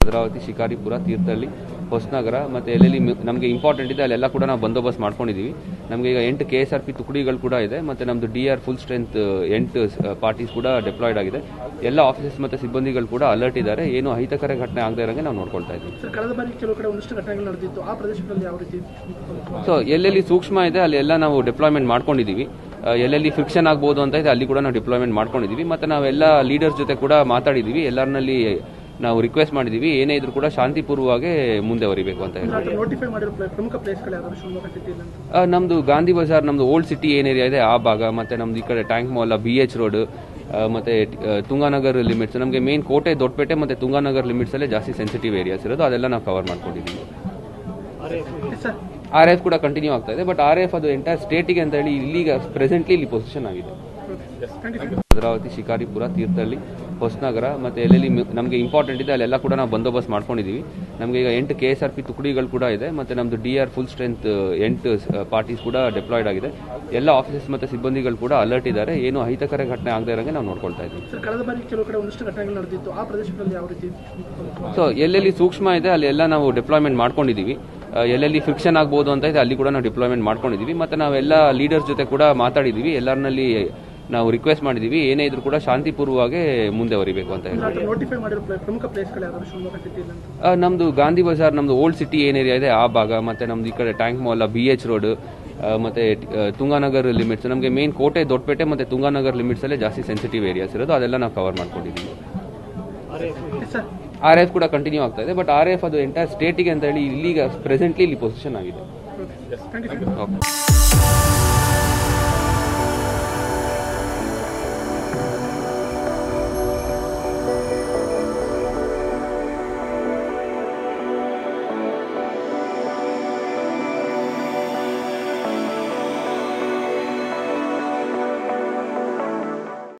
ಭದ್ರಾವತಿ ಶಿಕಾರಿಪುರ ತೀರ್ಥಹಳ್ಳಿ ಹೊಸನಗರ ಮತ್ತು ಎಲ್ಲೆಲ್ಲಿ ನಮಗೆ ಇಂಪಾರ್ಟೆಂಟ್ ಇದೆ ಅಲ್ಲೆಲ್ಲ ಕೂಡ ನಾವು ಬಂದೋಬಸ್ತ್ ಮಾಡ್ಕೊಂಡಿದ್ದೀವಿ ನಮಗೆ ಈಗ ಎಂಟು ಕೆ ಎಸ್ ಆರ್ ಪಿ ತುಕಡಿಗಳು ಕೂಡ ಇದೆ ಮತ್ತು ನಮ್ಮದು ಡಿ ಆರ್ ಫುಲ್ ಸ್ಟ್ರೆಂತ್ ಎಂಟು ಪಾರ್ಟೀಸ್ ಕೂಡ ಡೆಪ್ಲಾಯ್ಡ್ ಆಗಿದೆ ಎಲ್ಲ ಆಫೀಸಸ್ ಮತ್ತು ಸಿಬ್ಬಂದಿಗಳು ಕೂಡ ಅಲರ್ಟ್ ಇದ್ದಾರೆ ಏನು ಅಹಿತಕರ ಘಟನೆ ಆಗದೇ ಇರೋಂಗೆ ನಾವು ನೋಡ್ಕೊಳ್ತಾ ಇದ್ದೀವಿ ಸರ್ ಕಳೆದ ಬಾರಿ ಕೆಲವು ಕಡೆ ಒಂದಷ್ಟು ಘಟನೆಗಳು ನಡೆದಿತ್ತು ಆ ಪ್ರದೇಶಗಳಲ್ಲಿ ಯಾವ ರೀತಿ ಸೊ ಎಲ್ಲೆಲ್ಲಿ ಸೂಕ್ಷ್ಮ ಇದೆ ಅಲ್ಲಿ ಎಲ್ಲ ನಾವು ಡಿಪ್ಲಾಯ್ಮೆಂಟ್ ಮಾಡ್ಕೊಂಡಿದ್ದೀವಿ ಆ, ಎಲ್ಲೆಲ್ಲಿ ಫ್ರಿಕ್ಷನ್ ಆಗ್ಬೋದು ಅಂತ ಇದೆ ಅಲ್ಲಿ ಕೂಡ ನಾವು ಡಿಪ್ಲಾಯ್ಮೆಂಟ್ ಮಾಡ್ಕೊಂಡಿದ್ದೀವಿ ಮತ್ತು ನಾವೆಲ್ಲ ಲೀಡರ್ಸ್ ಜೊತೆ ಕೂಡ ಮಾತಾಡಿದ್ದೀವಿ ಎಲ್ಲರನ್ನಲ್ಲಿ ನಾವು ರಿಕ್ವೆಸ್ಟ್ ಮಾಡಿದ್ದೀವಿ ಏನೇ ಇದ್ರೂ ಕೂಡ ಶಾಂತಿಪೂರ್ವವಾಗಿ ಮುಂದೆ ವರಿಬೇಕು ಅಂತ ಹೇಳಿ ನೋಟಿಫೈ ಮಾಡಿರೋ ಪ್ಲೇ- ಪ್ರಮುಖ ಪ್ಲೇಸ್ಗಳು ಯಾವ್ದಾದ್ರು ಶಿವಮೊಗ್ಗ ಸಿಟಿಯಲ್ಲಿ ಅಂತ ಆ, ನಮ್ದು ಗಾಂಧಿ ಬಜಾರ್ ನಮ್ದು ಓಲ್ಡ್ ಸಿಟಿ ಏನ್ ಏರಿಯಾ ಇದೆ ಆ ಭಾಗ ಮತ್ತೆ ನಮ್ದು ಈ ಕಡೆ tank mall B H road ಮತ್ತೆ ಆ, ತುಂಗಾನಗರ್ ಲಿಮಿಟ್ಸ್ ನಮಗೆ ಮೇನ್ ಕೋಟೆ ದೊಡ್ಡಪೇಟೆ ಮತ್ತೆ ತುಂಗಾನಗರ್ ಲಿಮಿಟ್ಸ್ ಅಲ್ಲೇ ಜಾಸ್ತಿ ಸೆನ್ಸಿಟಿವ್ ಏರಿಯಾಸ್ ಇರೋದು ಅದೆಲ್ಲ ನಾವು ಕವರ್ ಮಾಡ್ಕೊಂಡಿದ್ದೀವಿ ಸರ್ ಆರ್ ಎಫ್ ಕೂಡ ಕಂಟಿನ್ಯೂ ಆಗ್ತಾ ಇದೆ ಬಟ್ ಆರ್ ಎಫ್ ಅದು ಎಂಟೈರ್ ಸ್ಟೇಟಿಗೆ ಅಂತ ಹೇಳಿ ಇಲ್ಲಿಗ ಪ್ರೆಸೆಂಟ್ಲಿ ಇಲ್ಲಿ ಪೊಸಿಷನ್ ಆಗಿದೆ ಥ್ಯಾಂಕ್ ಯು ಭದ್ರಾವತಿ ಶಿಕಾರಿಪುರ ತೀರ್ಥಹಳ್ಳಿ ಹೊಸನಗರ ಮತ್ತು ಎಲ್ಲೆಲ್ಲಿ ನಮಗೆ ಇಂಪಾರ್ಟೆಂಟ್ ಇದೆ ಅಲ್ಲೆಲ್ಲ ಕೂಡ ನಾವು ಬಂದೋಬಸ್ತ್ ಮಾಡ್ಕೊಂಡಿದ್ದೀವಿ ನಮಗೆ ಈಗ ಎಂಟು ಕೆ ಎಸ್ ಆರ್ ಪಿ ತುಕಡಿಗಳು ಕೂಡ ಇದೆ ಮತ್ತು ನಮ್ಮದು ಡಿ ಆರ್ ಫುಲ್ ಸ್ಟ್ರೆಂತ್ ಎಂಟು ಪಾರ್ಟೀಸ್ ಕೂಡ ಡೆಪ್ಲಾಯ್ಡ್ ಆಗಿದೆ ಎಲ್ಲ ಆಫೀಸಸ್ ಮತ್ತು ಸಿಬ್ಬಂದಿಗಳು ಕೂಡ ಅಲರ್ಟ್ ಇದ್ದಾರೆ ಏನು ಅಹಿತಕರ ಘಟನೆ ಆಗದೇ ಇರೋಂಗೆ ನಾವು ನೋಡ್ಕೊಳ್ತಾ ಇದ್ದೀವಿ ಸರ್ ಕಳೆದ ಬಾರಿ ಕೆಲವು ಕಡೆ ಒಂದಷ್ಟು ಘಟನೆಗಳು ನಡೆದಿತ್ತು ಆ ಪ್ರದೇಶಗಳಲ್ಲಿ ಯಾವ ರೀತಿ ಸೊ ಎಲ್ಲೆಲ್ಲಿ ಸೂಕ್ಷ್ಮ ಇದೆ ಅಲ್ಲಿ ಎಲ್ಲ ನಾವು ಡಿಪ್ಲಾಯ್ಮೆಂಟ್ ಮಾಡ್ಕೊಂಡಿದ್ದೀವಿ ಆ, ಎಲ್ಲೆಲ್ಲಿ ಫ್ರಿಕ್ಷನ್ ಆಗ್ಬೋದು ಅಂತ ಇದೆ ಅಲ್ಲಿ ಕೂಡ ನಾವು ಡಿಪ್ಲಾಯ್ಮೆಂಟ್ ಮಾಡ್ಕೊಂಡಿದ್ದೀವಿ ಮತ್ತು ನಾವೆಲ್ಲ ಲೀಡರ್ಸ್ ಜೊತೆ ಕೂಡ ಮಾತಾಡಿದ್ದೀವಿ ಎಲ್ಲರನ್ನಲ್ಲಿ ನಾವು ರಿಕ್ವೆಸ್ಟ್ ಮಾಡಿದ್ದೀವಿ ಏನೇ ಇದ್ರೂ ಕೂಡ ಶಾಂತಿಪೂರ್ವವಾಗಿ ಮುಂದೆ ವರಿಬೇಕು ಅಂತ ಹೇಳಿ ನೋಟಿಫೈ ಮಾಡಿರೋ ಪ್ಲೇ- ಪ್ರಮುಖ ಪ್ಲೇಸ್ಗಳು ಯಾವ್ದಾದ್ರು ಶಿವಮೊಗ್ಗ ಸಿಟಿಯಲ್ಲಿ ಅಂತ ಆ, ನಮ್ದು ಗಾಂಧಿ ಬಜಾರ್ ನಮ್ದು ಓಲ್ಡ್ ಸಿಟಿ ಏನ್ ಏರಿಯಾ ಇದೆ ಆ ಭಾಗ ಮತ್ತೆ ನಮ್ದು ಈ ಕಡೆ tank mall B H road ಮತ್ತೆ ಆ, ತುಂಗಾನಗರ್ ಲಿಮಿಟ್ಸ್ ನಮಗೆ ಮೇನ್ ಕೋಟೆ ದೊಡ್ಡಪೇಟೆ ಮತ್ತೆ ತುಂಗಾನಗರ್ ಲಿಮಿಟ್ಸ್ ಅಲ್ಲೇ ಜಾಸ್ತಿ ಸೆನ್ಸಿಟಿವ್ ಏರಿಯಾಸ್ ಇರೋದು ಅದೆಲ್ಲ ನಾವು ಕವರ್ ಮಾಡ್ಕೊಂಡಿದ್ದೀವಿ ಸರ್ ಆರ್ ಎಫ್ ಕೂಡ ಕಂಟಿನ್ಯೂ ಆಗ್ತಾ ಇದೆ ಬಟ್ ಆರ್ ಎಫ್ ಅದು ಎಂಟೈರ್ ಸ್ಟೇಟಿಗೆ ಅಂತ ಹೇಳಿ ಇಲ್ಲಿಗ ಪ್ರೆಸೆಂಟ್ಲಿ ಇಲ್ಲಿ ಪೊಸಿಷನ್ ಆಗಿದೆ ಥ್ಯಾಂಕ್ ಯು ಓಕೆ